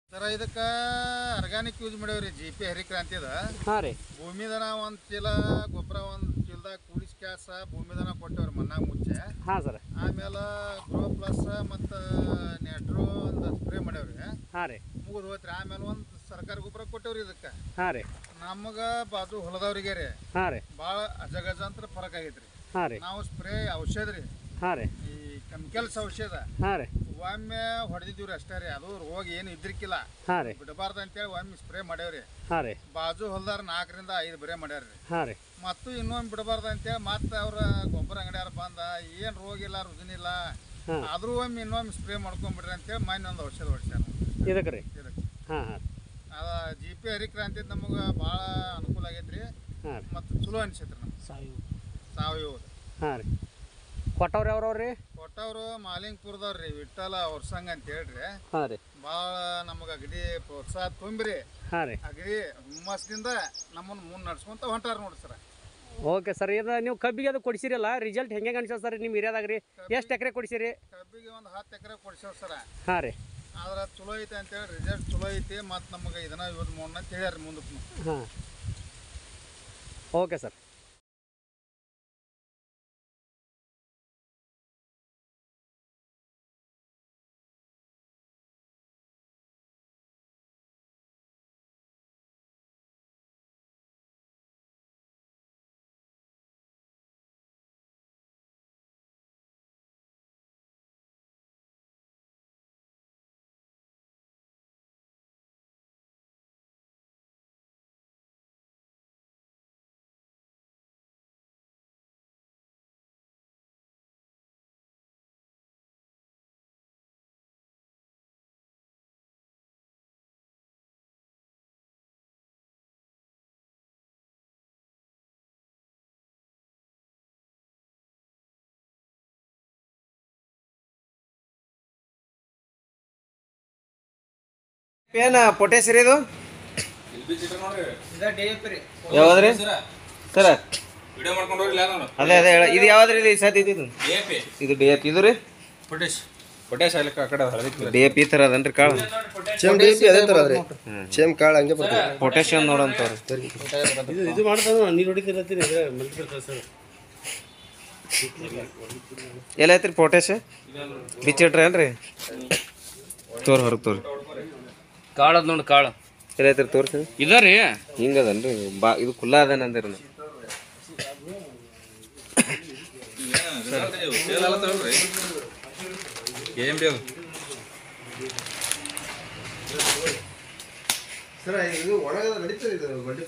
ಸರ ಇದಕ್ಕೆ organic use ಮಾಡೇವ್ರಿ G P ಹರಿಕ್ರಾಂತಿ ಅದ ಹಾಂ ರೀ ಭೂಮಿದನ ಒಂದು ಚೀಲ ಗೊಬ್ಬರ ಒಂದು ಚೀಲದಾಗ ಕೂಡಿಸಿ ಕ್ಯಾಸ ಭೂಮಿದನ ಕೊಟ್ಟೇವ್ರಿ ಮಣ್ಣಾಗ ಮುಂಚೆ ಹಾಂ ಸರ್ ಆಮೇಲೆ ಗ್ರೋ ಪ್ಲಸ್ ಮತ್ತು ನೆಟ್ರು ಒಂದು ಸ್ಪ್ರೇ ಮಾಡೇವ್ರಿ ಹಾಂ ರೀ ಮುಗಿದು ಹೋಯ್ತ್ರಿ ಆಮೇಲೆ ಒಂದು ಸರ್ಕಾರ ಗೊಬ್ಬರ ಕೊಟ್ಟೇವ್ರಿ ಇದಕ್ಕೆ ಹಾಂ ರೀ ನಮಗೆ ಬಾಜು ಹೊಲದವ್ರಿಗೆ ರೀ ಹಾಂ ರೀ ಭಾಳ ಅಜಗಜಾಂತರ ಫರಕ್ ಆಗೈತ್ರಿ ಹಾಂ ರೀ ನಾವು ಸ್ಪ್ರೇ ಔಷಧ ರೀ ಹಾಂ ರೀ ಈ ಕೆಮಿಕಲ್ಸ್ ಔಷಧ ಹಾಂ ರೀ ಒಮ್ಮೆ ಹೊಡೆದಿದ್ದೀವ್ರಿ ಅಷ್ಟೇ ರೀ ಅದು ರೋಗ ಏನು ಇದ್ರಿಕಿಲ್ಲ ಹಾಂ ರೀ ಬಿಡಬಾರ್ದು ಅಂತೇಳಿ ಒಮ್ಮೆ ಸ್ಪ್ರೇ ಮಾಡೇವ್ರಿ ಹಾಂ ರೀ ಬಾಜು ಹೊಲ್ದಾರ ನಾಲ್ಕರಿಂದ ಐದು ಬರೇ ಮಾಡ್ಯಾರ್ರಿ ಹಾಂ ರೀ ಮತ್ತು ಇನ್ನೊಮ್ಮೆ ಬಿಡಬಾರ್ದು ಅಂತೇಳಿ ಮತ್ತೆ ಅವ್ರ ಗೊಬ್ಬರ ಅಂಗಡಿಯಾರ ಬಂದ ಏನು ರೋಗ ಇಲ್ಲ ರುಜಿನಿಲ್ಲ ಹಾಂ ಆದ್ರೂ ಒಮ್ಮೆ ಇನ್ನೊಮ್ಮೆ ಸ್ಪ್ರೇ ಮಾಡ್ಕೊಂಬಿಡ್ರಿ ಅಂತೇಳಿ ಮೊನ್ನೆ ಒಂದು ಔಷಧ ಹೊಡ್ಸ್ಯಾರ ಇದಕ್ಕೆ ರೀ ಇದಕ್ಕೆ ಹಾಂ ಹಾಂ ಅದ ಜಿ ಪಿ ಹರಿಕ್ರಾಂತಿ ನಮಗೆ ಭಾಳ ಅನುಕೂಲ ಆಗೈತ್ರಿ ಹಾಂ ರೀ ಮತ್ತು ಚಲೋ ಅನ್ಸೈತ್ರಿ ನಮ್ಗೆ ಸಾವಯವ ಹಾಂ ರೀ ಕೊಟ್ಟವ್ರು ಯಾವ್ರವ್ರು ರೀ ಕೊಟ್ಟವ್ರು ಮಾಲಿಂಗ್ಪುರದವ್ರು ರೀ ವಿಠಲ ಅವ್ರ ಸಂಘ ಅಂತ ಹೇಳ್ರಿ ಹಾಂ ರೀ ಭಾಳ ನಮಗೆ ಅಗದಿ ಪ್ರೋತ್ಸಾಹ ತುಂಬ್ರಿ ಹಾಂ ರೀ ಅಗದಿ ಹುಮ್ಮಸ್ದಿಂದ ನಮ್ಮನ್ನು ಮುಂದೆ ನಡ್ಸ್ಕೊಂತ ಹೊಂಟಾರ ನೋಡಿ ಸರ್ ಓಕೆ ಸರ್ ಇದು ನೀವು ಕಬ್ಬಿಗೆ ಅದು ಕೊಡಿಸಿರಲ್ಲ ರಿಸಲ್ಟ್ ಹೆಂಗೆ ಅನ್ಸತ್ತೆ ಸರ್ ನಿಮ್ಮ ಏರಿಯಾದಾಗ ರೀ ಎಷ್ಟು ಎಕರೆ ಕೊಡಿಸಿರಿ ಕಬ್ಬಿಗೆ ಒಂದು ಹತ್ತು ಎಕರೆ ಕೊಡ್ಸೇವ್ ಸರ ಹಾಂ ರೀ ಆದ್ರೆ ಚಲೋ ಐತೆ ಅಂತೇಳಿ ರಿಸಲ್ಟ್ ಚಲೋ ಐತಿ ಮತ್ತು ನಮಗೆ ಇದನ್ನ ಯೂಸ್ ಮಾಡೋಣ ಅಂತ ಹೇಳ್ಯಾರ ಮುಂದಕ್ಕೆ ಹಾಂ ಓಕೆ ಸರ್ ಏನ ಪೊಟ್ಯಾಸ್ ರೀ ಇದು ಯಾವ್ದ್ರಿ ಸರ ವಿಡಿಯೋ ಮಾಡ್ಕೊಂಡು ಹೋಗ್ಲಿ ಯಾವ್ದು ಅದೇ ಅದೇ ಹೇಳ ಇದು ಯಾವ್ದ್ರಿ ಇದು ಈ ಸತಿ ಇದು ಇದು ಡಿ ಎ ಪಿ ಇದು ರೀ ಪೊಟೇಶ್ ಪೊಟೇಶ್ ಆಗ್ಲಿಕ್ಕೆ ಆ ಕಡೆ ಹಳದಿ ಡಿ ಎ ಪಿ ಥರ ಅದನ್ರಿ ಕಾಳು ಸೇಮ್ ಡಿ ಪಿ ಅದೇ ತರ ಅದ್ರಿ ಸೇಮ್ ಕಾಳು ಹಂಗೆ ಬರ್ತದೆ ಪೊಟ್ಯಾಶಿಯಂ ನೋಡಂತವ್ರಿ ಇದು ಇದು ಮಾಡ್ತಾನ ನೀರು ಹೊಡಿತಿರತ್ತೀರಿ ಎಲ್ಲ ಐತ್ರಿ ಪೊಟ್ಯಾಶ್ ಬಿಚ್ಚಿಟ್ರಿ ಏನ್ರಿ ತೋರ್ ಹೊರಗೆ ತೋರಿ ಕಾಳದ್ ನೋಡಿ ಕಾಳು ಎಲ್ಲ ಐತ್ರಿ ತೋರ್ಸಿ ಇದರಿ ಹಿಂಗದನ್ರಿ ಬಾ ಇದು ಕುಲ್ಲ ಅದೇನಂದ್ರಿ ನಾ ಏನ್ ಬಿ ಅದು ಸರ್ ಇದು ಒಣಗದ ನಡೀತದೆ ಇದು ಬಡ್ಡಿ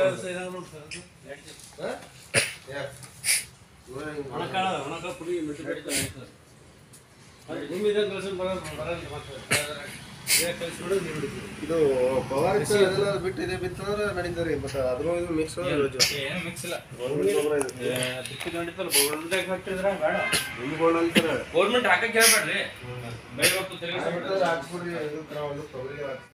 ಇದು ಪವಾರ ಅದೆಲ್ಲ ಬಿಟ್ಟು ಇದೆ ಬಿತ್ತಂದ್ರೆ ನಡೀತಾರೆ ಮತ್ತೆ ಅದ್ರ ಇದು ಮಿಕ್ಸ್ ಏನು ಮಿಕ್ಸ್ ಇಲ್ಲ ಅಂತಾರೆ ಗೌರ್ಮೆಂಟ್ ಹಾಕಕ್ಕೆ ಹೇಳ್ಬೇಡ್ರಿ ಬೈಬೇಕು ತಿರುಗಿಸ್ಬೇಡ್ರಿ ಹಾಕ್ಬಿಡ್ರಿ ಇದು ನಾವು ತೊಗರಿ